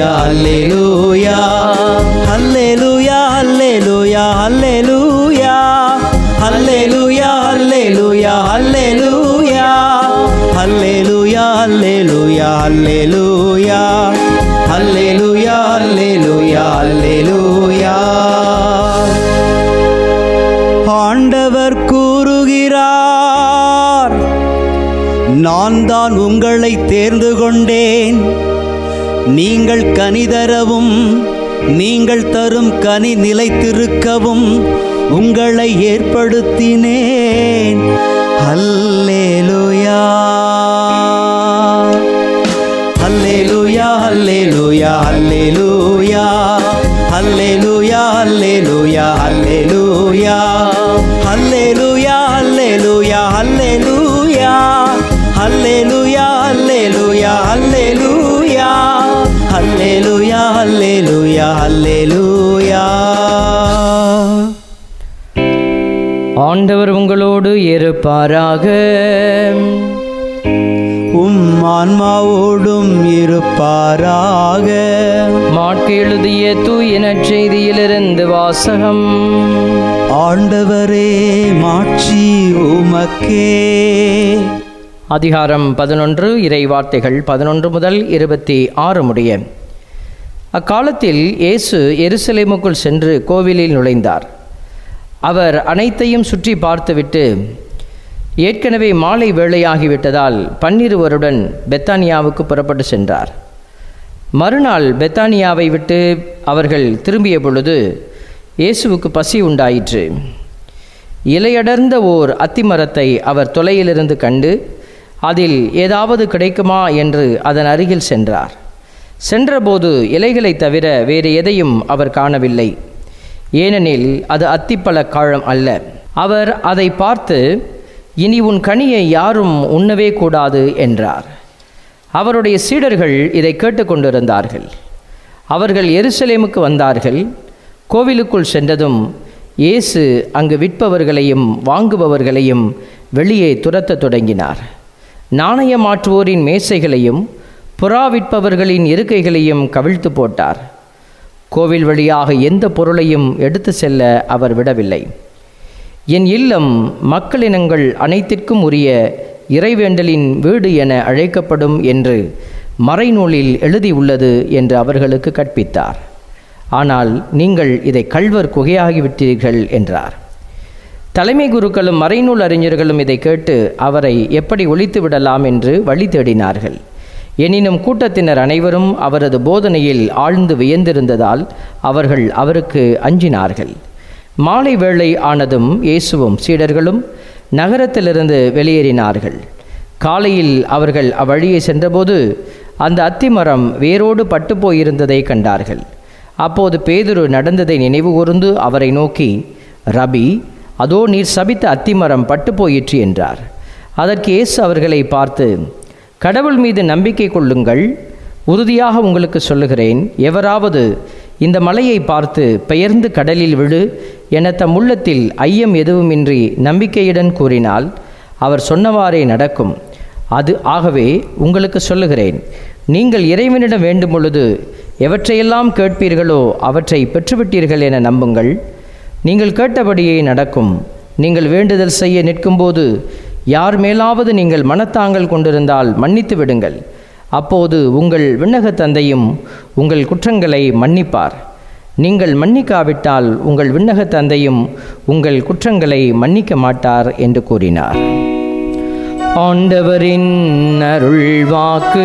அல்லேலூயா அல்லேலூயா அல்லேலூயா அல்லேலூயா அல்லேலூயா அல்லேலூயா அல்லேலூயா அல்லேலூயா அல்லேலூயா அல்லேலூயா அல்லேலூயா அல்லேலூயா அல்லேலூயா ஆண்டவர் கூறுகிறார் நான் தான் உங்களை தேர்ந்து கொண்டேன் நீங்கள் கனி தரவும் நீங்கள் தரும் கனி நிலைத்திருக்கவும் உங்களை ஏற்படுத்தினேன் அல்லேலூயா அல்லேலூயா அல்லேலூயா அல்லேலூயா அல்லேலூயா அல்லேலூயா அல்லேலூயா அல்லேலூயா அல்லேலூயா அல்லேலூயா அல்லேலூயா அல்லேலூயா அல்லேலூயா அல்லேலூயா அல்லேலூயா அல்லேலூயா ஆண்டவர் உங்களோடு இருப்பாராக உம் ஆன்மாவோடும் இருப்பாராக மாட்கு எழுதிய தூய நற்செய்தியிலிருந்து வாசகம் ஆண்டவரே மாட்சி உமக்கே அதிகாரம் பதினொன்று இறை வார்த்தைகள் பதினொன்று முதல் இருபத்தி ஆறு முடிய அக்காலத்தில் இயேசு எருசலேமுக்குள் சென்று கோவிலில் நுழைந்தார் அவர் அனைத்தையும் சுற்றி பார்த்துவிட்டு ஏற்கனவே மாலை வேளையாகிவிட்டதால் பன்னிருவருடன் பெத்தானியாவுக்கு புறப்பட்டு சென்றார் மறுநாள் பெத்தானியாவை விட்டு அவர்கள் திரும்பிய பொழுது இயேசுவுக்கு பசி உண்டாயிற்று இலையடர்ந்த ஓர் அத்திமரத்தை அவர் தொலையிலிருந்து கண்டு அதில் ஏதாவது கிடைக்குமா என்று அதன் அருகில் சென்றார் சென்றபோது இலைகளைத் தவிர வேறு எதையும் அவர் காணவில்லை ஏனெனில் அது அத்திப்பழ காழம் அல்ல அவர் அதை பார்த்து இனி உன் கனியை யாரும் உண்ணவே கூடாது என்றார் அவருடைய சீடர்கள் இதை கேட்டுக்கொண்டிருந்தார்கள் அவர்கள் எருசலேமுக்கு வந்தார்கள் கோவிலுக்குள் சென்றதும் இயேசு அங்கு விற்பவர்களையும் வாங்குபவர்களையும் வெளியே துரத்தத் தொடங்கினார் நாணயமாற்றுவோரின் மேசைகளையும் புறா விற்பவர்களின் இருக்கைகளையும் கவிழ்த்து போட்டார் கோவில் வழியாக எந்த பொருளையும் எடுத்து செல்ல அவர் விடவில்லை என் இல்லம் மக்களினங்கள் அனைத்திற்கும் உரிய இறைவேண்டலின் வீடு என அழைக்கப்படும் என்று மறைநூலில் எழுதியுள்ளது என்று அவர்களுக்கு கற்பித்தார் ஆனால் நீங்கள் இதை கள்வர் குகையாகிவிட்டீர்கள் என்றார் தலைமை குருக்களும் மறைநூல் அறிஞர்களும் இதை கேட்டு அவரை எப்படி ஒழித்து விடலாம் என்று வழி தேடினார்கள் எனினும் கூட்டத்தினர் அனைவரும் அவரது போதனையில் ஆழ்ந்து வியந்திருந்ததால் அவர்கள் அவருக்கு அஞ்சினார்கள் மாலை வேளை ஆனதும் இயேசுவும் சீடர்களும் நகரத்திலிருந்து வெளியேறினார்கள் காலையில் அவர்கள் அவ்வழியே சென்றபோது அந்த அத்திமரம் வேரோடு பட்டு போயிருந்ததை கண்டார்கள் அப்போது பேதுரு நடந்ததை நினைவு கூர்ந்து அவரை நோக்கி ரபி அதோ நீர் சபித்த அத்திமரம் பட்டு போயிற்று என்றார் அதற்கு இயேசு அவர்களை பார்த்து கடவுள் மீது நம்பிக்கை கொள்ளுங்கள் உறுதியாக உங்களுக்கு சொல்லுகிறேன் எவராவது இந்த மலையை பார்த்து பெயர்ந்து கடலில் விழு என தம் உள்ளத்தில் ஐயம் எதுவுமின்றி நம்பிக்கையுடன் கூறினால் அவர் சொன்னவாறே நடக்கும் அது ஆகவே உங்களுக்கு சொல்லுகிறேன் நீங்கள் இறைவனிடம் வேண்டும் பொழுது எவற்றையெல்லாம் கேட்பீர்களோ அவற்றை பெற்றுவிட்டீர்கள் என நம்புங்கள் நீங்கள் கேட்டபடியே நடக்கும் நீங்கள் வேண்டுதல் செய்ய நிற்கும்போது யார் மேலாவது நீங்கள் மனத்தாங்கல் கொண்டிருந்தால் மன்னித்து விடுங்கள் அப்போது உங்கள் விண்ணக தந்தையும் உங்கள் குற்றங்களை மன்னிப்பார் நீங்கள் மன்னிக்காவிட்டால் உங்கள் விண்ணக தந்தையும் உங்கள் குற்றங்களை மன்னிக்க மாட்டார் என்று கூறினார் ஆண்டவரின் அருள் வாக்கு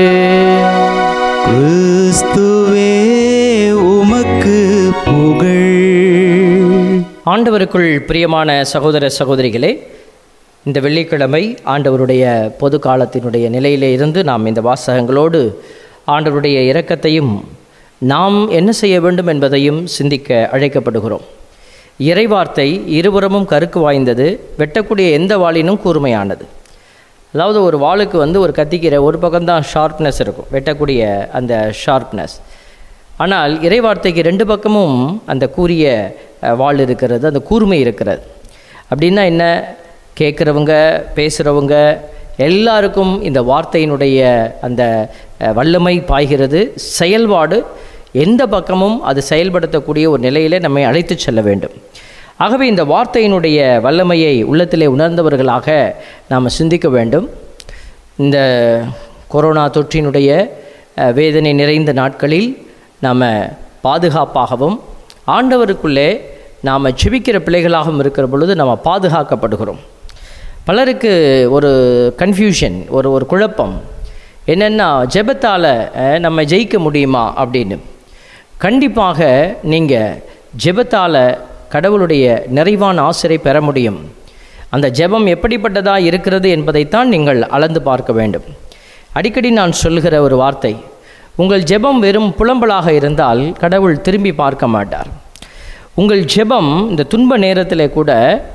கிறிஸ்துவே உமக்கு புகழ் ஆண்டவருக்குள் பிரியமான சகோதர சகோதரிகளே இந்த வெள்ளிக்கிழமை ஆண்டவருடைய பொது காலத்தினுடைய நிலையிலே இருந்து நாம் இந்த வாசகங்களோடு ஆண்டவருடைய இரக்கத்தையும் நாம் என்ன செய்ய வேண்டும் என்பதையும் சிந்திக்க அழைக்கப்படுகிறோம் இறைவார்த்தை இருபுறமும் கருக்கு வாய்ந்தது வெட்டக்கூடிய எந்த வாளினும் கூர்மையானது அதாவது ஒரு வாளுக்கு வந்து ஒரு கத்திக்கிற ஒரு பக்கம்தான் ஷார்ப்னஸ் இருக்கும் வெட்டக்கூடிய அந்த ஷார்ப்னஸ் ஆனால் இறைவார்த்தைக்கு ரெண்டு பக்கமும் அந்த கூரிய அஹ், வாள் இருக்கிறது அந்த கூர்மை இருக்கிறது அப்படின்னா என்ன கேட்குறவங்க பேசுகிறவங்க எல்லாருக்கும் இந்த வார்த்தையினுடைய அந்த அஹ், வல்லமை பாய்கிறது செயல்பாடு எந்த பக்கமும் அது செயல்படுத்தக்கூடிய ஒரு நிலையிலே நம்மை அழைத்து செல்ல வேண்டும் ஆகவே இந்த வார்த்தையினுடைய வல்லமையை உள்ளத்திலே உணர்ந்தவர்களாக நாம் சிந்திக்க வேண்டும் இந்த கொரோனா தொற்றினுடைய அஹ், வேதனை நிறைந்த நாட்களில் நாம் பாதுகாப்பாகவும் ஆண்டவருக்குள்ளே நாம் ஜெபிக்கிற பிள்ளைகளாகவும் இருக்கிற பொழுது நம்ம பாதுகாக்கப்படுகிறோம் பலருக்கு ஒரு கன்ஃபியூஷன் ஒரு ஒரு குழப்பம் என்னென்னா ஜெபத்தால் அஹ், நம்ம ஜெயிக்க முடியுமா அப்படின்னு கண்டிப்பாக நீங்கள் ஜெபத்தால் கடவுளுடைய நிறைவான ஆசிரை பெற முடியும் அந்த ஜெபம் எப்படிப்பட்டதாக இருக்கிறது என்பதைத்தான் நீங்கள் அளந்து பார்க்க வேண்டும் அடிக்கடி நான் சொல்கிற ஒரு வார்த்தை உங்கள் ஜெபம் வெறும் புலம்பலாக இருந்தால் கடவுள் திரும்பி பார்க்க மாட்டார் உங்கள் ஜெபம் இந்த துன்ப நேரத்தில் கூட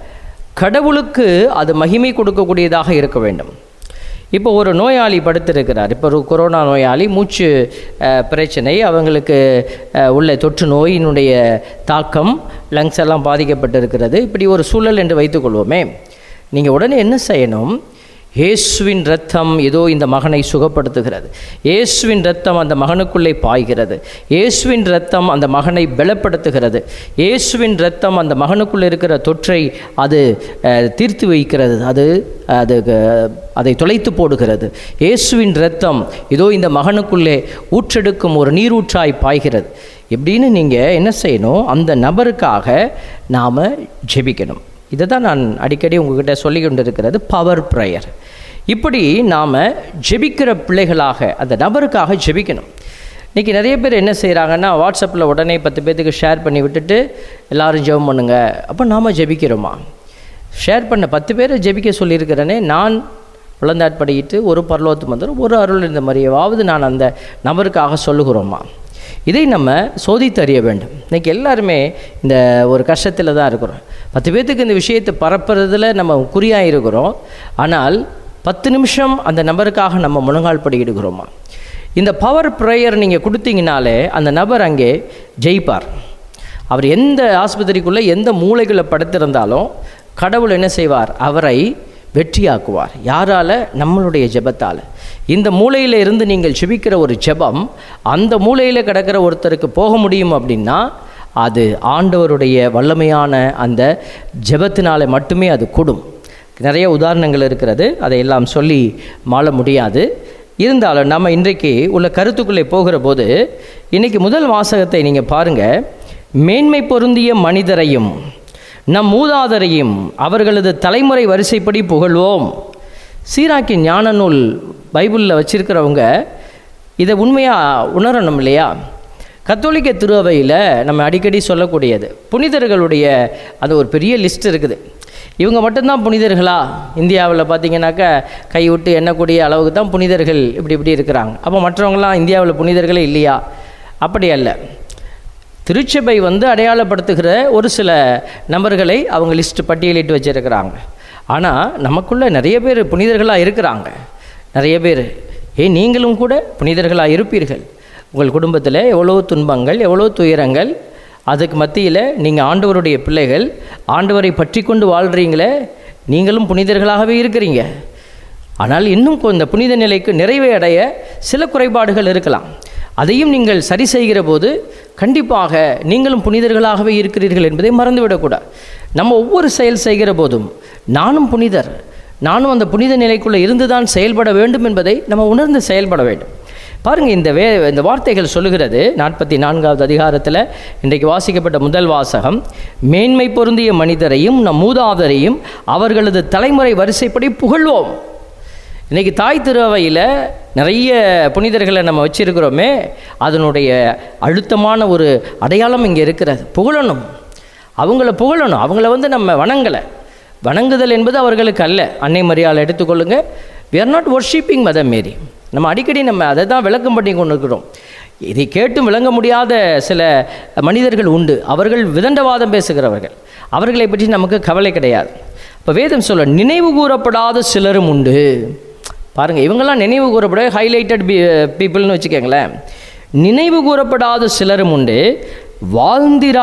கடவுளுக்கு அது மகிமை கொடுக்கக்கூடியதாக இருக்க வேண்டும் இப்போ ஒரு நோயாளி படுத்திருக்கிறார் இப்போ ஒரு கொரோனா நோயாளி மூச்சு அஹ், பிரச்சனை அவங்களுக்கு அஹ், உள்ள தொற்று நோயினுடைய தாக்கம் லங்ஸ் எல்லாம் பாதிக்கப்பட்டிருக்கிறது இப்படி ஒரு சூழல் என்று வைத்துக்கொள்வோமே நீங்கள் உடனே என்ன செய்யணும் இயேசுவின் ரத்தம் ஏதோ இந்த மகனை சுகப்படுத்துகிறது இயேசுவின் ரத்தம் அந்த மகனுக்குள்ளே பாய்கிறது இயேசுவின் ரத்தம் அந்த மகனை பலப்படுத்துகிறது இயேசுவின் ரத்தம் அந்த மகனுக்குள்ளே இருக்கிற தொற்றை அது அஹ், தீர்த்து வைக்கிறது அது அது அஹ், அதை தொலைத்து போடுகிறது இயேசுவின் ரத்தம் இதோ இந்த மகனுக்குள்ளே ஊற்றெடுக்கும் ஒரு நீரூற்றாய் பாய்கிறது எப்படின்னு நீங்கள் என்ன செய்யணும் அந்த நபருக்காக நாம் ஜெபிக்கணும் இதை தான் நான் அடிக்கடி உங்ககிட்ட சொல்லி கொண்டு இருக்கிறது பவர் ப்ரேயர் இப்படி நாம் ஜெபிக்கிற பிள்ளைகளாக அந்த நபருக்காக ஜெபிக்கணும் இன்றைக்கி நிறைய பேர் என்ன செய்கிறாங்கன்னா வாட்ஸ்அப்பில் உடனே பத்து பேர்த்துக்கு ஷேர் பண்ணி விட்டுட்டு எல்லாரும் ஜெபம் பண்ணுங்க அப்போ நாம் ஜெபிக்கிறோமா ஷேர் பண்ண பத்து பேரை ஜெபிக்க சொல்லியிருக்கிறேனே நான் உழந்தாட் படிக்கிட்டு ஒரு பரலோத்து மந்திரம் ஒரு அருள் இந்த மாதிரியாவது நான் அந்த நபருக்காக சொல்லுகிறோமா இதை நம்ம சோதித்து அறிய வேண்டும் இன்றைக்கி எல்லாருமே இந்த ஒரு கஷ்டத்தில் தான் இருக்கிறோம் பத்து பேர்த்துக்கு இந்த விஷயத்தை பரப்புறதுல நம்ம குறியாக இருக்கிறோம் ஆனால் பத்து நிமிஷம் அந்த நபருக்காக நம்ம முழங்கால் படிக்கிடுகிறோமா இந்த பவர் ப்ரேயர் நீங்கள் கொடுத்தீங்கனாலே அந்த நபர் அங்கே ஜெயிப்பார் அவர் எந்த ஆஸ்பத்திரிக்குள்ளே எந்த மூளைகளை படுத்திருந்தாலும் கடவுள் என்ன செய்வார் அவரை வெற்றியாக்குவார் யாரால நம்மளுடைய ஜெபத்தால் இந்த மூலையில் இருந்து நீங்கள் ஜெபிக்கிற ஒரு ஜெபம் அந்த மூலையில் கிடக்கிற ஒருத்தருக்கு போக முடியும் அப்படின்னா அது ஆண்டவருடைய வல்லமையான அந்த ஜெபத்தினால மட்டுமே அது கூடும் நிறைய உதாரணங்கள் இருக்கிறது அதையெல்லாம் சொல்லி மாள முடியாது இருந்தாலும் நம்ம இன்றைக்கு உள்ள கருத்துக்குள்ளே போகிற போது இன்னைக்கு முதல் வாசகத்தை நீங்கள் பாருங்கள் மேன்மை பொருந்திய மனிதரையும் நம் மூதாதரையும் அவர்களது தலைமுறை வரிசைப்படி புகழ்வோம் சீராக்கி ஞான நூல் பைபிளில் வச்சிருக்கிறவங்க இதை உண்மையாக உணரணும் இல்லையா கத்தோலிக்க திருவையில் நம்ம அடிக்கடி சொல்லக்கூடியது புனிதர்களுடைய அது ஒரு பெரிய லிஸ்ட் இருக்குது இவங்க மட்டும்தான் புனிதர்களா இந்தியாவில் பார்த்தீங்கன்னாக்கா கை விட்டு எண்ணக்கூடிய அளவுக்கு தான் புனிதர்கள் இப்படி இப்படி இருக்கிறாங்க அப்போ மற்றவங்களாம் இந்தியாவில் புனிதர்களே இல்லையா அப்படி அல்ல திருச்சபை வந்து அடையாளப்படுத்துகிற ஒரு சில நபர்களை அவங்க லிஸ்ட் பட்டியலிட்டு வச்சிருக்கிறாங்க ஆனால் நமக்குள்ள நிறைய பேர் புனிதர்களாக இருக்கிறாங்க நிறைய பேர் ஏன் நீங்களும் கூட புனிதர்களாக இருப்பீர்கள் உங்கள் குடும்பத்தில் எவ்வளோ துன்பங்கள் எவ்வளோ துயரங்கள் அதுக்கு மத்தியில் நீங்கள் ஆண்டவருடைய பிள்ளைகள் ஆண்டவரை பற்றி கொண்டு வாழ்கிறீங்களே நீங்களும் புனிதர்களாகவே இருக்கிறீங்க ஆனால் இன்னும் கொ- இந்த புனித நிலைக்கு நிறைவை அடைய சில குறைபாடுகள் இருக்கலாம் அதையும் நீங்கள் சரி செய்கிற போது கண்டிப்பாக நீங்களும் புனிதர்களாகவே இருக்கிறீர்கள் என்பதை மறந்துவிடக்கூடாது நம்ம ஒவ்வொரு செயல் செய்கிற போதும் நானும் புனிதர் நானும் அந்த புனித நிலைக்குள்ளே இருந்துதான் செயல்பட வேண்டும் என்பதை நம்ம உணர்ந்து செயல்பட வேண்டும் பாருங்கள் இந்த வே இந்த வார்த்தைகள் சொல்லுகிறது நாற்பத்தி நான்காவது அதிகாரத்தில் இன்றைக்கு வாசிக்கப்பட்ட முதல் வாசகம் மேன்மை பொருந்திய மனிதரையும் நம் மூதாதரையும் அவர்களது தலைமுறை வரிசைப்படி புகழ்வோம் இன்றைக்கி தாய் திருவையில் நிறைய புனிதர்களை நம்ம வச்சிருக்கிறோமே அதனுடைய அழுத்தமான ஒரு அடையாளம் இங்கே இருக்கிறது புகழணும் அவங்கள புகழணும் அவங்கள வந்து நம்ம வணங்கலை வணங்குதல் என்பது அவர்களுக்கு அல்ல அன்னை மரியாதை எடுத்துக்கொள்ளுங்க we are நாட் ஒர்ஷிப்பிங் மதம் மேரி நம்ம அடிக்கடி நம்ம அதை தான் விளக்கம் பண்ணி கொண்டு இருக்கிறோம் இதை கேட்டும் விளங்க முடியாத சில மனிதர்கள் உண்டு அவர்கள் விதண்டவாதம் பேசுகிறவர்கள் அவர்களை பற்றி நமக்கு கவலை கிடையாது இப்போ வேதம் சொல்ல நினைவு கூறப்படாத சிலரும் உண்டு பாருங்கள் இவங்கெல்லாம் நினைவு கூறப்பட ஹைலைட்டட் பீப்புள்னு வச்சுக்கோங்களேன் நினைவு கூறப்படாத சிலரும் உண்டு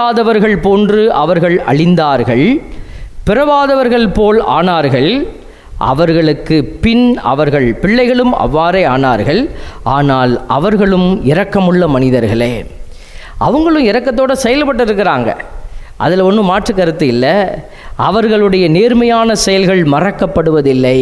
வாழ்ந்திராதவர்கள் போன்று அவர்கள் அழிந்தார்கள் பிறவாதவர்கள் போல் ஆனார்கள் அவர்களுக்கு பின் அவர்கள் பிள்ளைகளும் அவ்வாறே ஆனார்கள் ஆனால் அவர்களும் இரக்கமுள்ள மனிதர்களே அவங்களும் இரக்கத்தோடு செயல்பட்டு இருக்கிறாங்க அதில் ஒன்றும் மாற்று கருத்து இல்லை அவர்களுடைய நேர்மையான செயல்கள் மறக்கப்படுவதில்லை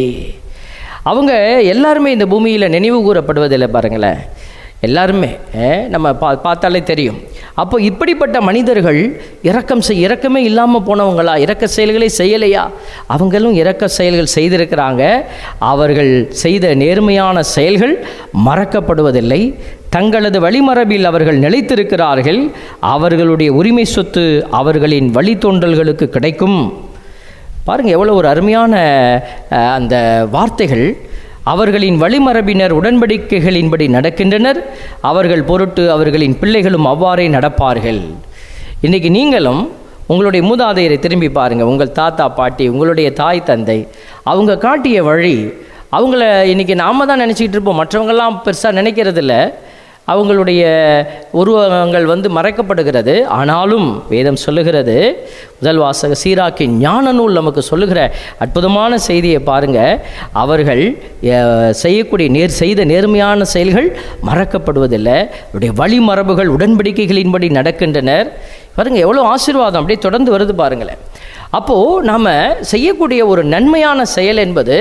அவங்க எல்லாருமே இந்த பூமியில் நினைவு கூறப்படுவதில்லை பாருங்களேன் எல்லாருமே அஹ், நம்ம பா பார்த்தாலே தெரியும் அப்போ இப்படிப்பட்ட மனிதர்கள் இரக்கம் செய் இரக்கமே இல்லாமல் போனவங்களா இரக்க செயல்களை செய்யலையா அவங்களும் இரக்க செயல்கள் செய்திருக்கிறாங்க அவர்கள் செய்த நேர்மையான செயல்கள் மறக்கப்படுவதில்லை தங்களது வழிமரபில் அவர்கள் நிலைத்திருக்கிறார்கள் அவர்களுடைய உரிமை சொத்து அவர்களின் வழித்தோன்றல்களுக்கு கிடைக்கும் பாருங்க எவ்வளோ ஒரு அருமையான அஹ், அந்த வார்த்தைகள் அவர்களின் வழிமரபினர் உடன்படிக்கைகளின்படி நடக்கின்றனர் அவர்கள் பொருட்டு அவர்களின் பிள்ளைகளும் அவ்வாறே நடப்பார்கள் இன்னைக்கு நீங்களும் உங்களுடைய மூதாதையரை திரும்பி பாருங்கள் உங்கள் தாத்தா பாட்டி உங்களுடைய தாய் தந்தை அவங்க காட்டிய வழி அவங்கள இன்னைக்கு நாம தான் நினச்சிக்கிட்டு இருப்போம் மற்றவங்கெல்லாம் பெருசாக நினைக்கிறதில்ல அவங்களுடைய உருவகங்கள் வந்து மறைக்கப்படுகிறது ஆனாலும் வேதம் சொல்லுகிறது முதல் வாசக சீராக்கி ஞான நூல் நமக்கு சொல்லுகிற அற்புதமான செய்தியை பாருங்க அவர்கள் அஹ், செய்யக்கூடிய நேர் செய்த நேர்மையான செயல்கள் மறக்கப்படுவதில்லை அவருடைய வழிமரபுகள் உடன்படிக்கைகளின்படி நடக்கின்றனர் பாருங்க எவ்வளோ ஆசீர்வாதம் அப்படியே தொடர்ந்து வருது பாருங்களேன் அப்போது நாம் செய்யக்கூடிய ஒரு நன்மையான செயல் என்பது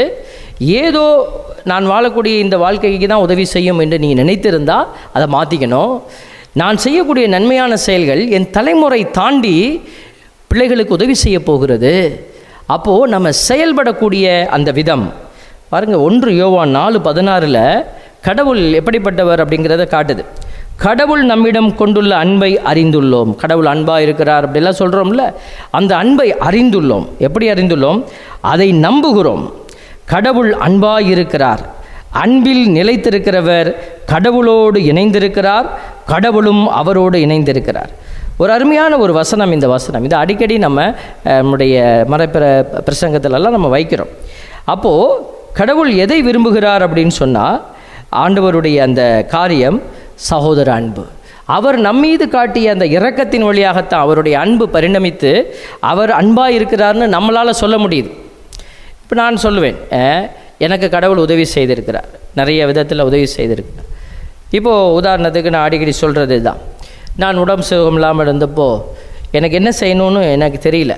ஏதோ நான் வாழக்கூடிய இந்த வாழ்க்கைக்கு தான் உதவி செய்யும் என்று நீங்கள் நினைத்திருந்தால் அதை மாற்றிக்கணும் நான் செய்யக்கூடிய நன்மையான செயல்கள் என் தலைமுறை தாண்டி பிள்ளைகளுக்கு உதவி செய்ய போகிறது அப்போது நம்ம செயல்படக்கூடிய அந்த விதம் பாருங்கள் ஒன்று யோவான் நாலு பதினாறில் கடவுள் எப்படிப்பட்டவர் அப்படிங்கிறத காட்டுது கடவுள் நம்மிடம் கொண்டுள்ள அன்பை அறிந்துள்ளோம் கடவுள் அன்பாக இருக்கிறார் அப்படிலாம் சொல்கிறோம்ல அந்த அன்பை அறிந்துள்ளோம் எப்படி அறிந்துள்ளோம் அதை நம்புகிறோம் கடவுள் அன்பாய் இருக்கிறார் அன்பில் நிலைத்திருக்கிறவர் கடவுளோடு இணைந்திருக்கிறார் கடவுளும் அவரோடு இணைந்திருக்கிறார் ஒரு அருமையான ஒரு வசனம் இந்த வசனம் இது அடிக்கடி நம்ம அஹ், நம்முடைய மரப்பிர பிரசங்கத்திலெல்லாம் நம்ம வைக்கிறோம் அப்போது கடவுள் எதை விரும்புகிறார் அப்படின்னு சொன்னால் ஆண்டவருடைய அந்த காரியம் சகோதர அன்பு அவர் நம்மீது காட்டிய அந்த இரக்கத்தின் வழியாகத்தான் அவருடைய அன்பு பரிணமித்து அவர் அன்பாக இருக்கிறார்னு நம்மளால் சொல்ல முடியுது இப்போ நான் சொல்லுவேன் அஹ், எனக்கு கடவுள் உதவி செய்திருக்கிறார் நிறைய விதத்தில் உதவி செய்திருக்கிறார் இப்போது உதாரணத்துக்கு நான் அடிக்கடி சொல்கிறது தான் நான் உடம்பு சுகம் இல்லாமல் இருந்தப்போ எனக்கு என்ன செய்யணும்னு எனக்கு தெரியல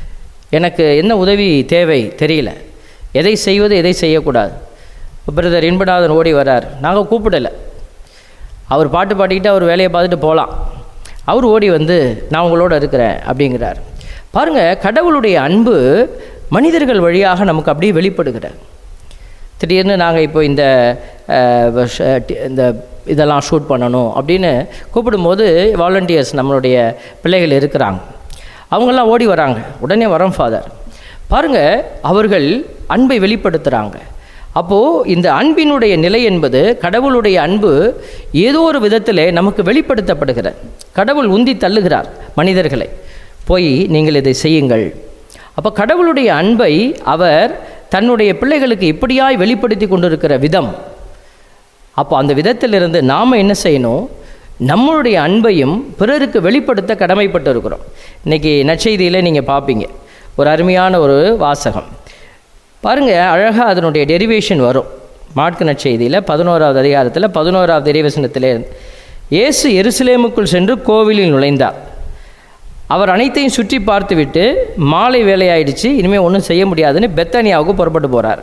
எனக்கு என்ன உதவி தேவை தெரியல எதை செய்வது எதை செய்யக்கூடாது பிரதர் இன்பநாதன் ஓடி வரார் நாங்கள் கூப்பிடலை அவர் பாட்டு பாடிக்கிட்டு அவர் வேலையை பார்த்துட்டு போகலாம் அவர் ஓடி வந்து நான் உங்களோட இருக்கிறேன் அப்படிங்கிறார் பாருங்கள் கடவுளுடைய அன்பு மனிதர்கள் வழியாக நமக்கு அப்படியே வெளிப்படுகிறார் திடீர்னு நாங்கள் இப்போ இந்த அஹ், ஷ- டி- இந்த இதெல்லாம் ஷூட் பண்ணணும் அப்படின்னு கூப்பிடும்போது வாலண்டியர்ஸ் நம்மளுடைய பிள்ளைகள் இருக்கிறாங்க அவங்கெல்லாம் ஓடி வராங்க உடனே வரோம் ஃபாதர் பாருங்கள் அவர்கள் அன்பை வெளிப்படுத்துகிறாங்க அப்போது இந்த அன்பினுடைய நிலை என்பது கடவுளுடைய அன்பு ஏதோ ஒரு விதத்தில் நமக்கு வெளிப்படுத்தப்படுகிறது கடவுள் உந்தி தள்ளுகிறார் மனிதர்களை போய் நீங்கள் இதை செய்யுங்கள் அப்போ கடவுளுடைய அன்பை அவர் தன்னுடைய பிள்ளைகளுக்கு இப்படியாய் வெளிப்படுத்தி கொண்டிருக்கிற விதம் அப்போ அந்த விதத்திலிருந்து நாம் என்ன செய்யணும் நம்மளுடைய அன்பையும் பிறருக்கு வெளிப்படுத்த கடமைப்பட்டு இருக்கிறோம் இன்றைக்கி நற்செய்தியில் நீங்கள் பார்ப்பீங்க ஒரு அருமையான ஒரு வாசகம் பாருங்கள் அழகாக அதனுடைய டெரிவேஷன் வரும் மாட்கு நற்செய்தியில் பதினோராவது அதிகாரத்தில் பதினோராவது இறைவசனத்திலே இருந்து இயேசு எருசலேமுக்குள் சென்று கோவிலில் நுழைந்தார் அவர் அனைத்தையும் சுற்றி பார்த்துவிட்டு மாலை வேலையாயிடுச்சு இனிமேல் ஒன்றும் செய்ய முடியாதுன்னு பெத்தானியாவுக்கு புறப்பட்டு போகிறார்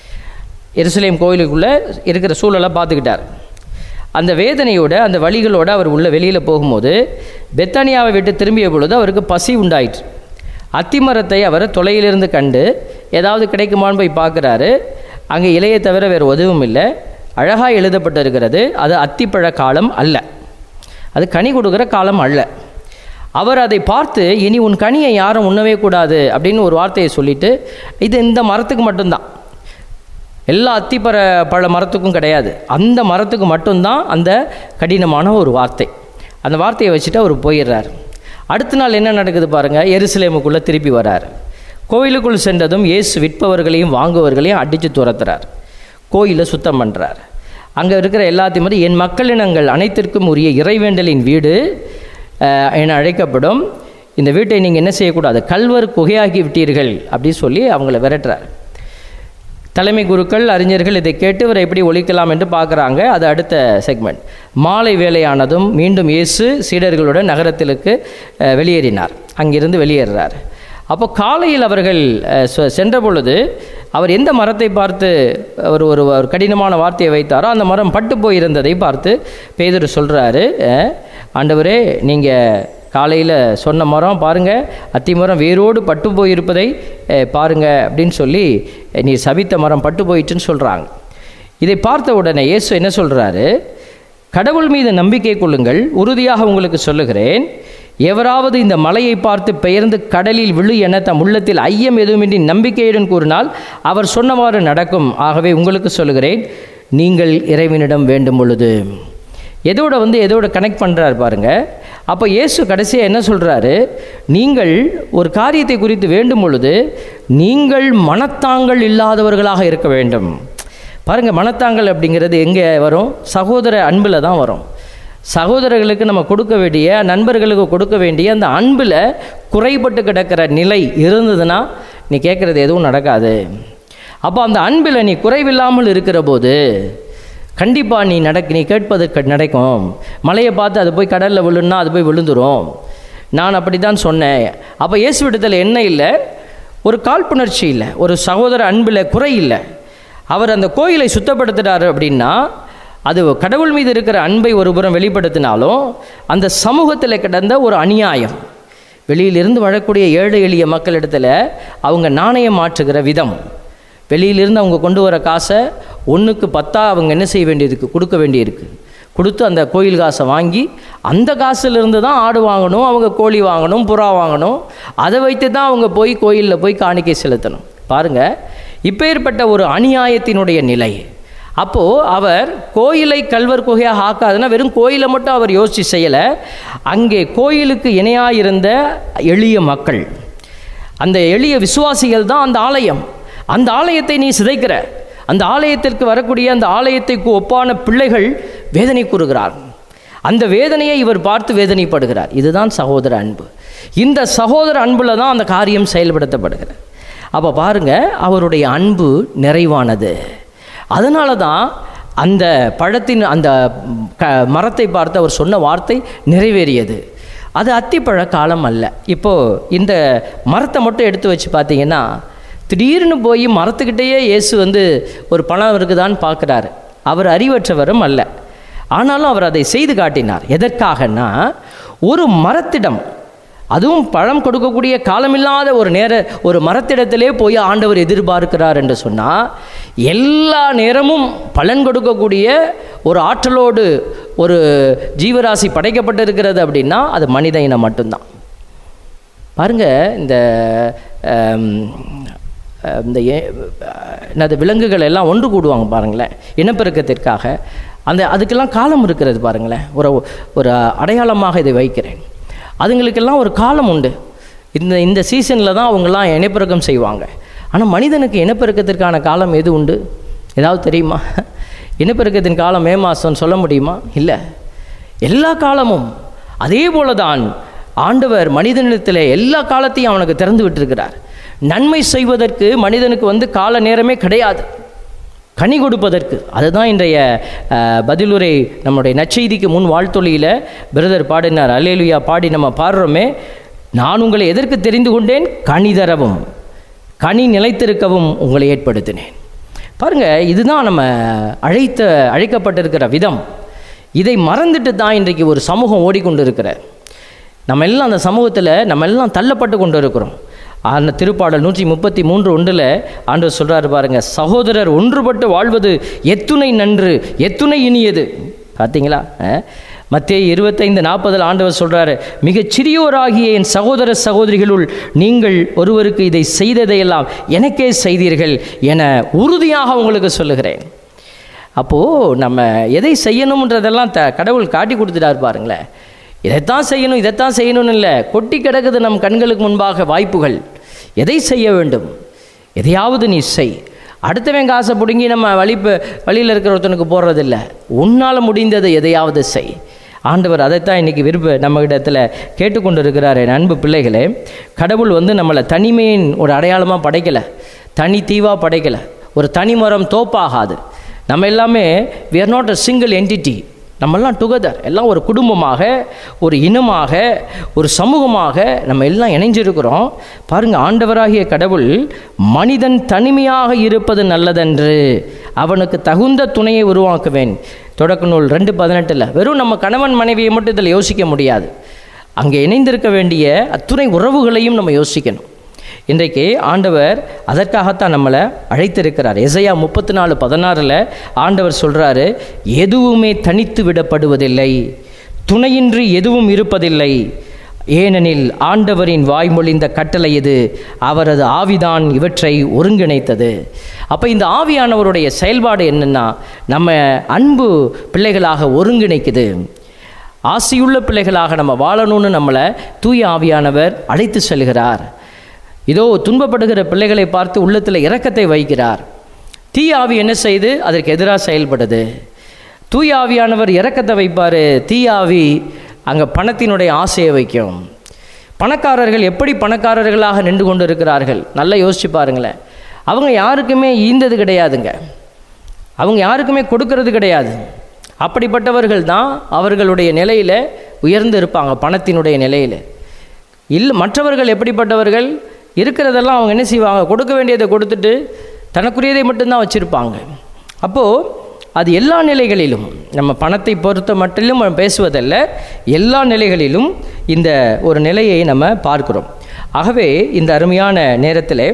எருசலேம் கோயிலுக்குள்ளே இருக்கிற சூழலை பார்த்துக்கிட்டார் அந்த வேதனையோட அந்த வழிகளோட அவர் உள்ள வெளியில் போகும்போது பெத்தானியாவை விட்டு திரும்பிய பொழுது அவருக்கு பசி உண்டாயிற்று அத்திமரத்தை அவர் தொலையிலிருந்து கண்டு ஏதாவது கிடைக்குமான்னு போய் பார்க்குறாரு அங்கே இலையை தவிர வேறு உதவும் இல்லை அழகாக எழுதப்பட்டிருக்கிறது அது அத்திப்பழ காலம் அல்ல அது கனி கொடுக்குற காலம் அல்ல அவர் அதை பார்த்து இனி உன் கனியை யாரும் உண்ணவே கூடாது அப்படின்னு ஒரு வார்த்தையை சொல்லிட்டு இது இந்த மரத்துக்கு மட்டும்தான் எல்லா அத்திப்பழ பழ மரத்துக்கும் கிடையாது அந்த மரத்துக்கு மட்டும்தான் அந்த கடினமான ஒரு வார்த்தை அந்த வார்த்தையை வச்சுட்டு அவர் போயிடுறார் அடுத்த நாள் என்ன நடக்குது பாருங்கள் எருசலேமுக்குள்ளே திருப்பி வரார் கோயிலுக்குள் சென்றதும் இயேசு விற்பவர்களையும் வாங்குவவர்களையும் அடித்து துரத்துறார் கோயிலை சுத்தம் பண்ணுறார் அங்கே இருக்கிற எல்லாத்தையும் வந்து என் மக்களினங்கள் அனைத்திற்கும் உரிய இறைவேண்டலின் வீடு அஹ், என அழைக்கப்படும் இந்த வீட்டை நீங்கள் என்ன செய்யக்கூடாது கல்வர் குகையாக்கி விட்டீர்கள் அப்படி சொல்லி அவங்கள விரட்டுறார் தலைமை குருக்கள் அறிஞர்கள் இதை கேட்டு இவரை எப்படி ஒழிக்கலாம் என்று பார்க்குறாங்க அது அடுத்த செக்மெண்ட் மாலை வேலையானதும் மீண்டும் இயேசு சீடர்களுடன் நகரத்திற்கு அஹ், வெளியேறினார் அங்கிருந்து வெளியேறுறார் அப்போ காலையில் அவர்கள் அஹ், செ- சென்ற பொழுது அவர் எந்த மரத்தை பார்த்து ஒரு ஒரு ஒரு கடினமான வார்த்தையை வைத்தாரோ அந்த மரம் பட்டு போயிருந்ததை பார்த்து பேதுரு சொல்கிறாரு ஆண்டவரே நீங்கள் காலையில் சொன்ன மரம் பாருங்கள் அத்தி மரம் வேரோடு பட்டு போயிருப்பதை அஹ், பாருங்க அப்படின்னு சொல்லி அஹ், நீ சபித்த மரம் பட்டு போயிட்டுன்னு சொல்கிறாங்க இதை பார்த்த உடனே இயேசு என்ன சொல்கிறாரு கடவுள் மீது நம்பிக்கை கொள்ளுங்கள் உறுதியாக உங்களுக்கு சொல்லுகிறேன் எவராவது இந்த மலையை பார்த்து பெயர்ந்து கடலில் விழு என தம் உள்ளத்தில் ஐயம் எதுவுமின்றி நம்பிக்கையுடன் கூறினால் அவர் சொன்னவாறு நடக்கும் ஆகவே உங்களுக்கு சொல்லுகிறேன் நீங்கள் இறைவனிடம் வேண்டும் பொழுது எதோட வந்து எதோட கனெக்ட் பண்ணுறாரு பாருங்க அப்போ இயேசு கடைசியாக என்ன சொல்கிறாரு நீங்கள் ஒரு காரியத்தை குறித்து வேண்டும் பொழுது நீங்கள் மனத்தாங்கள் இல்லாதவர்களாக இருக்க வேண்டும் பாருங்க மனத்தாங்கள் அப்படிங்கிறது எங்கே வரும் சகோதர அன்பில் தான் வரும் சகோதரர்களுக்கு நம்ம கொடுக்க வேண்டிய நண்பர்களுக்கு கொடுக்க வேண்டிய அந்த அன்பில் குறைபட்டு கிடக்கிற நிலை இருந்ததுன்னா நீ கேட்குறது எதுவும் நடக்காது அப்போ அந்த அன்பில் நீ குறைவில்லாமல் இருக்கிற போது கண்டிப்பாக நீ நடக்க நீ கேட்பது க- நடக்கும் மலையை பார்த்து அது போய் கடலில் விழுன்னா அது போய் விழுந்துரும் நான் அப்படி தான் சொன்னேன் அப்போ இயேசுவிடத்தில் என்ன இல்லை ஒரு காழ்ப்புணர்ச்சி இல்லை ஒரு சகோதர அன்பில் குறை இல்லை அவர் அந்த கோயிலை சுத்தப்படுத்துகிறாரு அப்படின்னா அது கடவுள் மீது இருக்கிற அன்பை ஒரு புறம் வெளிப்படுத்தினாலும் அந்த சமூகத்தில் கிடந்த ஒரு அநியாயம் வெளியிலிருந்து வரக்கூடிய ஏழை எளிய மக்களிடத்தில் அவங்க நாணயம் மாற்றுகிற விதம் வெளியிலிருந்து அவங்க கொண்டு வர காசை ஒன்றுக்கு பத்தா அவங்க என்ன செய்ய வேண்டியதுக்கு கொடுக்க வேண்டியிருக்கு கொடுத்து அந்த கோயில் காசை வாங்கி அந்த காசுலேருந்து தான் ஆடு வாங்கணும் அவங்க கோழி வாங்கணும் புறா வாங்கணும் அதை வைத்து தான் அவங்க போய் கோயிலில் போய் காணிக்கை செலுத்தணும் பாருங்கள் இப்பேற்பட்ட ஒரு அநியாயத்தினுடைய நிலை அப்போது அவர் கோயிலை கல்வர் குகையாக ஆக்காதுன்னா வெறும் கோயிலை மட்டும் அவர் யோசித்து செய்யலை அங்கே கோயிலுக்கு இணையாக இருந்த எளிய மக்கள் அந்த எளிய விசுவாசிகள் தான் அந்த ஆலயம் அந்த ஆலயத்தை நீ சிதைக்கிற அந்த ஆலயத்திற்கு வரக்கூடிய அந்த ஆலயத்துக்கு ஒப்பான பிள்ளைகள் வேதனை கூறுகிறார் அந்த வேதனையை இவர் பார்த்து வேதனைப்படுகிறார் இதுதான் சகோதர அன்பு இந்த சகோதர அன்புல தான் அந்த காரியம் செயல்படுத்தப்படுகிறது அப்போ பாருங்க அவருடைய அன்பு நிறைவானது அதனால தான் அந்த பழத்தின் அந்த க மரத்தை பார்த்து அவர் சொன்ன வார்த்தை நிறைவேறியது அது அத்திப்பழ காலம் அல்ல இப்போது இந்த மரத்தை மட்டும் எடுத்து வச்சு பார்த்தீங்கன்னா திடீர்னு போய் மரத்துக்கிட்டேயே இயேசு வந்து ஒரு பழம் இருக்குதான்னு பார்க்குறாரு அவர் அறிவற்றவரும் அல்ல ஆனாலும் அவர் அதை செய்து காட்டினார் எதற்காகன்னா ஒரு மரத்திடம் அதுவும் பழம் கொடுக்கக்கூடிய காலமில்லாத ஒரு நேர ஒரு மரத்திடத்திலே போய் ஆண்டவர் எதிர்பார்க்கிறார் என்று சொன்னால் எல்லா நேரமும் பலன் கொடுக்கக்கூடிய ஒரு ஆற்றலோடு ஒரு ஜீவராசி படைக்கப்பட்டிருக்கிறது அப்படின்னா அது மனித இனம் மட்டும்தான் பாருங்க இந்த ஆம், அஹ், இந்த ஏ- அஹ், என்னது விலங்குகள் எல்லாம் ஒன்று கூடுவாங்க பாருங்களேன் இனப்பெருக்கத்திற்காக அந்த அதுக்கெல்லாம் காலம் இருக்கிறது பாருங்களேன் ஒரு ஒரு அடையாளமாக இதை வைக்கிறேன் அதுங்களுக்கெல்லாம் ஒரு காலம் உண்டு இந்த இந்த சீசனில் தான் அவங்கெல்லாம் இனப்பெருக்கம் செய்வாங்க ஆனால் மனிதனுக்கு இனப்பெருக்கத்திற்கான காலம் எது உண்டு ஏதாவது தெரியுமா இனப்பெருக்கத்தின் காலம் மே மாதம்னு சொல்ல முடியுமா இல்லை எல்லா காலமும் அதே போல தான் ஆண்டவர் மனிதனிடத்தில் எல்லா காலத்தையும் அவனுக்கு திறந்து விட்டிருக்கிறார் நன்மை செய்வதற்கு மனிதனுக்கு வந்து கால நேரமே கிடையாது கனி கொடுப்பதற்கு அதுதான் இன்றைய அஹ், பதிலுரை நம்முடைய நற்செய்திக்கு முன் வாழ்த்தொழியில் பிரதர் பாடினார் அல்லேலுயா பாடி நம்ம பாடுறோமே நான் உங்களை எதற்கு தெரிந்து கொண்டேன் கனி தரவும் கனி நிலைத்திருக்கவும் உங்களை ஏற்படுத்தினேன் பாருங்க இதுதான் நம்ம அழைத்த அழைக்கப்பட்டிருக்கிற விதம் இதை மறந்துட்டு தான் இன்றைக்கு ஒரு சமூகம் ஓடிக்கொண்டு இருக்கிற நம்ம எல்லாம் அந்த சமூகத்தில் நம்ம எல்லாம் தள்ளப்பட்டு கொண்டு இருக்கிறோம் அந்த திருப்பாடல் நூற்றி முப்பத்தி மூன்று ஒன்றில் ஆண்டவர் சொல்கிறாரு பாருங்க சகோதரர் ஒன்றுபட்டு வாழ்வது எத்துணை நன்று எத்துணை இனியது பார்த்தீங்களா மத்திய இருபத்தைந்து நாற்பதில் ஆண்டவர் சொல்கிறாரு மிகச் சிறியோராகிய என் சகோதர சகோதரிகளுள் நீங்கள் ஒருவருக்கு இதை செய்ததையெல்லாம் எனக்கே செய்தீர்கள் என உறுதியாக உங்களுக்கு சொல்லுகிறேன் அப்போது நம்ம எதை செய்யணுன்றதெல்லாம் த கடவுள் காட்டி கொடுத்துட்டாரு பாருங்களேன் இதைத்தான் செய்யணும் இதைத்தான் செய்யணும்னு இல்லை கொட்டி கிடக்குது நம் கண்களுக்கு முன்பாக வாய்ப்புகள் எதை செய்ய வேண்டும் எதையாவது நீ செய் அடுத்தவன் காசை பிடுங்கி நம்ம வழி வழியில் இருக்கிற ஒருத்தனுக்கு போடுறதில்ல உன்னால் முடிந்ததை எதையாவது செய் ஆண்டவர் அதைத்தான் இன்றைக்கி விருப்ப நம்ம இடத்துல கேட்டுக்கொண்டு இருக்கிறார் என் அன்பு பிள்ளைகளே கடவுள் வந்து நம்மளை தனிமையின் ஒரு அடையாளமாக படைக்கலை தனி தீவாக படைக்கலை ஒரு தனிமரம் தோப்பாகாது நம்ம எல்லாமே we are not a single entity நம்மெல்லாம் டுகெதர் எல்லாம் ஒரு குடும்பமாக ஒரு இனமாக ஒரு சமூகமாக நம்ம எல்லாம் இணைஞ்சிருக்கிறோம் பாருங்க ஆண்டவராகிய கடவுள் மனிதன் தனிமையாக இருப்பது நல்லதென்று அவனுக்கு தகுந்த துணையை உருவாக்குவேன் தொடக்க நூல் ரெண்டு பதினெட்டில் வெறும் நம்ம கணவன் மனைவியை மட்டும் இதில் யோசிக்க முடியாது அங்கே இணைந்திருக்க வேண்டிய அத்துணை உறவுகளையும் நம்ம யோசிக்கணும் இன்றைக்கு ஆண்டவர் அதற்காகத்தான் நம்மளை அழைத்திருக்கிறார் எசையா முப்பத்தி நாலு பதினாறில் ஆண்டவர் சொல்கிறாரு எதுவுமே தனித்து விடப்படுவதில்லை துணையின்றி எதுவும் இருப்பதில்லை ஏனெனில் ஆண்டவரின் வாய்மொழிந்த கட்டளை இது அவரது ஆவிதான் இவற்றை ஒருங்கிணைத்தது அப்போ இந்த ஆவியானவருடைய செயல்பாடு என்னென்னா நம்ம அன்பு பிள்ளைகளாக ஒருங்கிணைக்குது ஆசையுள்ள பிள்ளைகளாக நம்ம வாழணும்னு நம்மளை தூய ஆவியானவர் அழைத்து செல்கிறார் இதோ துன்பப்படுகிற பிள்ளைகளை பார்த்து உள்ளத்தில் இரக்கத்தை வைக்கிறார் தீய ஆவி என்ன செய்து அதற்கு எதிராக செயல்படுது தூய ஆவியானவர் இரக்கத்தை வைப்பார் தீய ஆவி அங்கே பணத்தினுடைய ஆசையை வைக்கும் பணக்காரர்கள் எப்படி பணக்காரர்களாக நின்று கொண்டு இருக்கிறார்கள் நல்லா யோசிச்சு பாருங்களேன் அவங்க யாருக்குமே ஈந்தது கிடையாதுங்க அவங்க யாருக்குமே கொடுக்கறது கிடையாது அப்படிப்பட்டவர்கள் தான் அவர்களுடைய நிலையில் உயர்ந்து இருப்பாங்க பணத்தினுடைய நிலையில் இல்லை மற்றவர்கள் எப்படிப்பட்டவர்கள் இருக்கிறதெல்லாம் அவங்க என்ன செய்வாங்க கொடுக்க வேண்டியதை கொடுத்துட்டு தனக்குரியதை மட்டும்தான் வச்சுருப்பாங்க அப்போது அது எல்லா நிலைகளிலும் நம்ம பணத்தை பொறுத்த மட்டிலும் நம்ம பேசுவதல்ல எல்லா நிலைகளிலும் இந்த ஒரு நிலையை நம்ம பார்க்கிறோம் ஆகவே இந்த அருமையான நேரத்தில்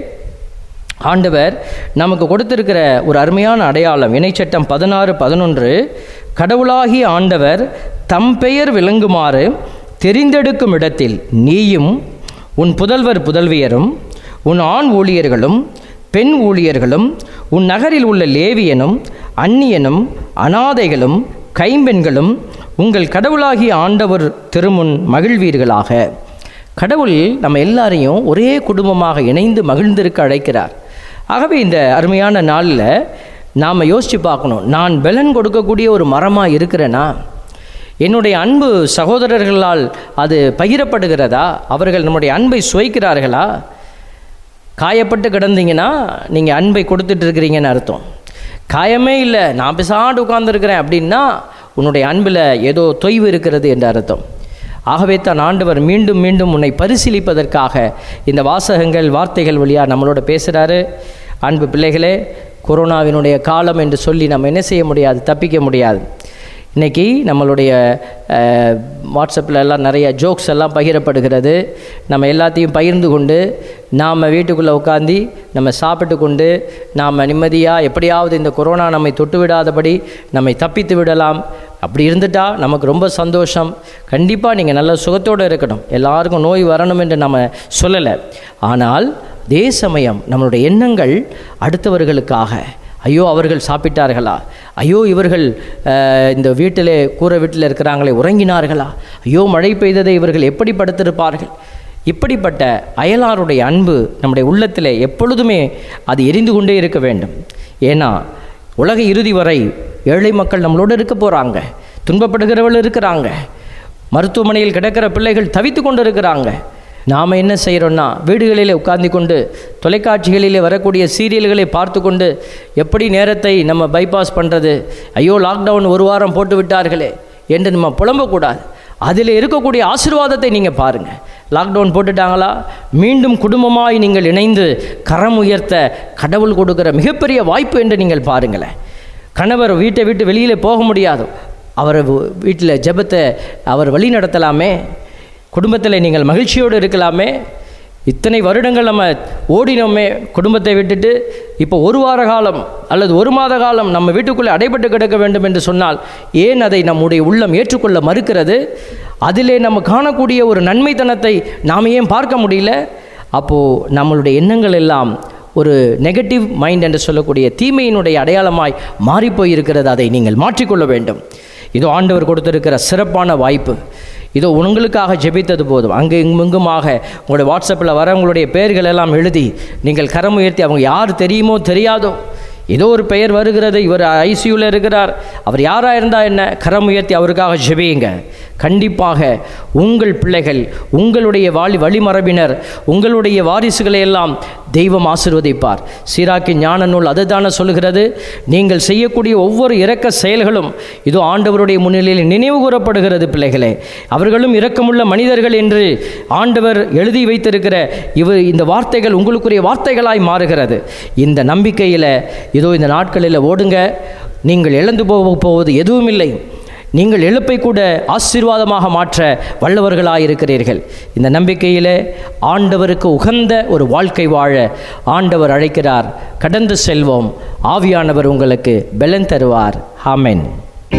ஆண்டவர் நமக்கு கொடுத்திருக்கிற ஒரு அருமையான அடையாளம் இணைச்சட்டம் பதினாறு பதினொன்று கடவுளாகிய ஆண்டவர் தம் பெயர் விளங்குமாறு தெரிந்தெடுக்கும் இடத்தில் நீயும் உன் புதல்வர் புதல்வியரும் உன் ஆண் ஊழியர்களும் பெண் ஊழியர்களும் உன் நகரில் உள்ள லேவியனும் அந்நியனும் அனாதைகளும் கைம்பெண்களும் உங்கள் கடவுளாகிய ஆண்டவர் திருமுன் மகிழ்வீர்களாக கடவுள் நம்ம எல்லாரையும் ஒரே குடும்பமாக இணைந்து மகிழ்ந்திருக்க அழைக்கிறார் ஆகவே இந்த அருமையான நாளில் நாம் யோசித்து பார்க்கணும் நான் பலன் கொடுக்கக்கூடிய ஒரு மரமாக இருக்கிறேனா என்னுடைய அன்பு சகோதரர்களால் அது பகிரப்படுகிறதா அவர்கள் நம்முடைய அன்பை சுவைக்கிறார்களா காயப்பட்டு கிடந்தீங்கன்னா நீங்கள் அன்பை கொடுத்துட்டு இருக்கிறீங்கன்னு அர்த்தம் காயமே இல்லை நான் பிசாண்டு உட்கார்ந்துருக்கிறேன் அப்படின்னா உன்னுடைய அன்பில் ஏதோ தொய்வு இருக்கிறது என்ற அர்த்தம் ஆகவே தான் ஆண்டவர் மீண்டும் மீண்டும் உன்னை பரிசீலிப்பதற்காக இந்த வாசகங்கள் வார்த்தைகள் வழியாக நம்மளோட பேசுகிறாரு அன்பு பிள்ளைகளே கொரோனாவினுடைய காலம் என்று சொல்லி நம்ம என்ன செய்ய முடியாது தப்பிக்க முடியாது இன்றைக்கி நம்மளுடைய வாட்ஸ்அப்பில் எல்லாம் நிறைய ஜோக்ஸ் எல்லாம் பகிரப்படுகிறது நம்ம எல்லாத்தையும் பகிர்ந்து கொண்டு நாம் வீட்டுக்குள்ளே உட்காந்து நம்ம சாப்பிட்டு கொண்டு நாம் நிம்மதியாக எப்படியாவது இந்த கொரோனா நம்மை தொட்டு விடாதபடி நம்மை தப்பித்து விடலாம் அப்படி இருந்துட்டா நமக்கு ரொம்ப சந்தோஷம் கண்டிப்பாக நீங்கள் நல்ல சுகத்தோடு இருக்கணும் எல்லாருக்கும் நோய் வரணும் என்று நம்ம சொல்லலை ஆனால் அதே சமயம் நம்மளுடைய எண்ணங்கள் அடுத்தவர்களுக்காக ஐயோ அவர்கள் சாப்பிட்டார்களா ஐயோ இவர்கள் அஹ், இந்த வீட்டிலே கூரை வீட்டில் இருக்கிறாங்களே உறங்கினார்களா ஐயோ மழை பெய்ததை இவர்கள் எப்படி படுத்திருப்பார்கள் இப்படிப்பட்ட அயலாருடைய அன்பு நம்முடைய உள்ளத்தில் எப்பொழுதுமே அது எரிந்து கொண்டே இருக்க வேண்டும் ஏன்னா உலக இறுதி வரை ஏழை மக்கள் நம்மளோடு இருக்க போகிறாங்க துன்பப்படுகிறவர்கள் இருக்கிறாங்க மருத்துவமனையில் கிடக்கிற பிள்ளைகள் தவித்து கொண்டு இருக்கிறாங்க நாம் என்ன செய்கிறோன்னா வீடுகளிலே உட்கார்ந்து கொண்டு தொலைக்காட்சிகளிலே வரக்கூடிய சீரியல்களை பார்த்து கொண்டு எப்படி நேரத்தை நம்ம பைபாஸ் பண்ணுறது ஐயோ லாக்டவுன் ஒரு வாரம் போட்டு விட்டார்களே என்று நம்ம புலம்பக்கூடாது அதில் இருக்கக்கூடிய ஆசீர்வாதத்தை நீங்கள் பாருங்கள் லாக்டவுன் போட்டுட்டாங்களா மீண்டும் குடும்பமாய் நீங்கள் இணைந்து கரம் உயர்த்த கடவுள் கொடுக்கிற மிகப்பெரிய வாய்ப்பு என்று நீங்கள் பாருங்களேன் கணவர் வீட்டை விட்டு வெளியில் போக முடியாது அவர் வீட்டில் ஜெபத்தை அவர் வழி நடத்தலாமே குடும்பத்தில் நீங்கள் மகிழ்ச்சியோடு இருக்கலாமே இத்தனை வருடங்கள் நம்ம ஓடினோமே குடும்பத்தை விட்டுட்டு இப்போ ஒரு வார காலம் அல்லது ஒரு மாத காலம் நம்ம வீட்டுக்குள்ளே அடைபட்டு கிடக்க வேண்டும் என்று சொன்னால் ஏன் அதை நம்முடைய உள்ளம் ஏற்றுக்கொள்ள மறுக்கிறது அதிலே நம்ம காணக்கூடிய ஒரு நன்மைத்தனத்தை நாம் ஏன் பார்க்க முடியல அப்போது நம்மளுடைய எண்ணங்கள் எல்லாம் ஒரு நெகட்டிவ் மைண்ட் என்று சொல்லக்கூடிய தீமையினுடைய அடையாளமாய் மாறிப்போய் இருக்கிறது அதை நீங்கள் மாற்றிக்கொள்ள வேண்டும் இதோ ஆண்டவர் கொடுத்திருக்கிற சிறப்பான வாய்ப்பு இதோ உங்களுக்காக ஜெபித்தது போதும் அங்கே இங்குமாக உங்களுடைய வாட்ஸ்அப்பில் வர உங்களுடைய பெயர்கள் எல்லாம் எழுதி நீங்கள் கரம் உயர்த்தி அவங்க யார் தெரியுமோ தெரியாதோ ஏதோ ஒரு பெயர் வருகிறது இவர் ஐசியூவில் இருக்கிறார் அவர் யாராக இருந்தால் என்ன கரம் உயர்த்தி அவருக்காக ஜெபியுங்க கண்டிப்பாக உங்கள் பிள்ளைகள் உங்களுடைய வாலி வழிமரபினர் உங்களுடைய வாரிசுகளை எல்லாம் தெய்வம் ஆசிர்வதிப்பார் சீராக்கி ஞான நூல் அதுதானே சொல்கிறது நீங்கள் செய்யக்கூடிய ஒவ்வொரு இரக்க செயல்களும் இதோ ஆண்டவருடைய முன்னிலையில் நினைவு கூறப்படுகிறது பிள்ளைகளே அவர்களும் இரக்கமுள்ள மனிதர்கள் என்று ஆண்டவர் எழுதி வைத்திருக்கிற இவர் இந்த வார்த்தைகள் உங்களுக்குரிய வார்த்தைகளாய் மாறுகிறது இந்த நம்பிக்கையில் இதோ இந்த நாட்களில் ஓடுங்க நீங்கள் இழந்து போக போவது எதுவும் இல்லை நீங்கள் எழுப்பை கூட ஆசீர்வாதமாக மாற்ற வல்லவர்களாயிருக்கிறீர்கள் இந்த நம்பிக்கையிலே ஆண்டவருக்கு உகந்த ஒரு வாழ்க்கை வாழ ஆண்டவர் அழைக்கிறார் கடந்து செல்வோம் ஆவியானவர் உங்களுக்கு பெலன் தருவார் ஆமென்